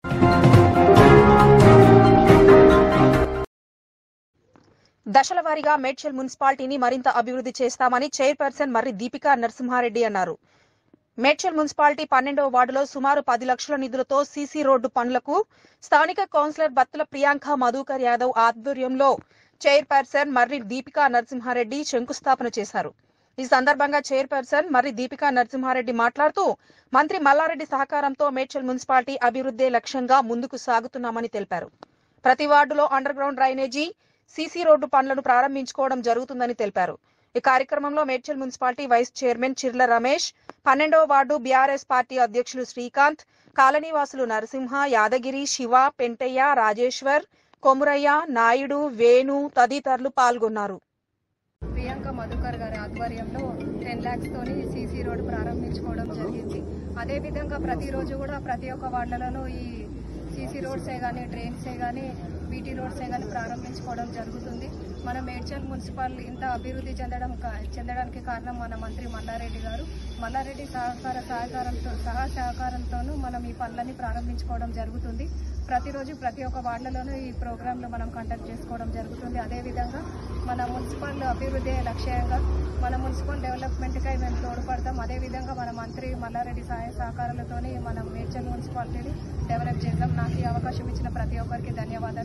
దశల వారీగా మేడ్చల్ మున్సిపాలిటీని మరింత అభివృద్ధి చేస్తామని చైర్పర్సన్ మర్రి దీపికా నరసింహారెడ్డి అన్నారు మేడ్చల్ మున్సిపాలిటీ పన్నెండవ వార్డులో సుమారు పది లక్షల నిధులతో సీసీ రోడ్డు పనులకు స్థానిక కౌన్సిలర్ బత్తుల ప్రియాంక మధుకర్ యాదవ్ ఆధ్వర్యంలో చైర్పర్సన్ మర్రి దీపికా నరసింహారెడ్డి శంకుస్థాపన చేశారు ఈ సందర్భంగా చైర్పర్సన్ మర్రి దీపికా నరసింహారెడ్డి మాట్లాడుతూ మంత్రి మల్లారెడ్డి సహకారంతో మేడ్చల్ మున్సిపాలిటీ అభివృద్ధే లక్ష్యంగా ముందుకు సాగుతున్నామని తెలిపారు ప్రతి వార్డులో underground drainage CC road పనులను ప్రారంభించుకోవడం జరుగుతుందని తెలిపారు ఈ కార్యక్రమంలో Medchal municipality vice chairman Chirla Ramesh పన్నెండవ వార్డు బీఆర్ఎస్ పార్టీ అధ్యక్షులు శ్రీకాంత్ కాలనీవాసులు నరసింహ యాదగిరి శివ పెంటయ్య రాజేశ్వర్ కొమురయ్య నాయుడు వేణు తదితరులు పాల్గొన్నారు ప్రియాంక మధుకర్ గారి ఆధ్వర్యంలో టెన్ ల్యాక్స్ తోని సీసీ రోడ్ ప్రారంభించుకోవడం జరిగింది అదేవిధంగా ప్రతిరోజు కూడా ప్రతి ఒక్క వార్డులలో ఈ సీసీ రోడ్సే కానీ డ్రైన్సే కానీ బీటీ రోడ్సే కానీ ప్రారంభించుకోవడం జరుగుతుంది మన మేడ్చల్ మున్సిపల్ ఇంత అభివృద్ధి చెందడం కా- చెందడానికి కారణం మన మంత్రి మల్లారెడ్డి గారు మల్లారెడ్డి సహకార సహకారంతో సహా సహకారంతోనూ మనం ఈ పనులన్నీ ప్రారంభించుకోవడం జరుగుతుంది ప్రతిరోజు ప్రతి ఒక్క వార్డులోనూ ఈ ప్రోగ్రాంలు మనం కండక్ట్ చేసుకోవడం జరుగుతుంది అదేవిధంగా మన మున్సిపల్ అభివృద్ధి లక్ష్యంగా మన మున్సిపల్ డెవలప్మెంట్కై మేము తోడ్పడతాం అదేవిధంగా మన మంత్రి మల్లారెడ్డి సహాయ సహకారాలతోని మనం మేడ్చల్ మున్సిపాలిటీని డెవలప్ చేద్దాం నాకు ఈ అవకాశం ఇచ్చిన ప్రతి ఒక్కరికి ధన్యవాదాలు